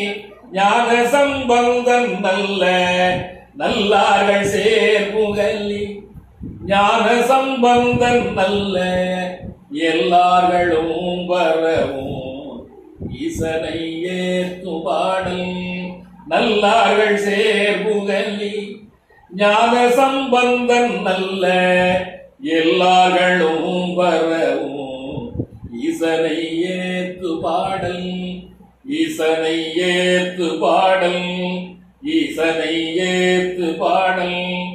ஞான சம்பந்தன் நல்ல நல்லார்கள் சேர்புகல்லி ஞான சம்பந்தன் நல்ல எல்லார்களும் வரவும் ஈசனை ஏத்து பாடல் நல்லார்கள் சேர்புகல்லி ஞான சம்பந்தன் நல்ல எல்லார்களும் வரவும் ஈசனை ஏத்து பாடல் ஈசனை ஏத்து பாடல் ஈசனை ஏத்து பாடல்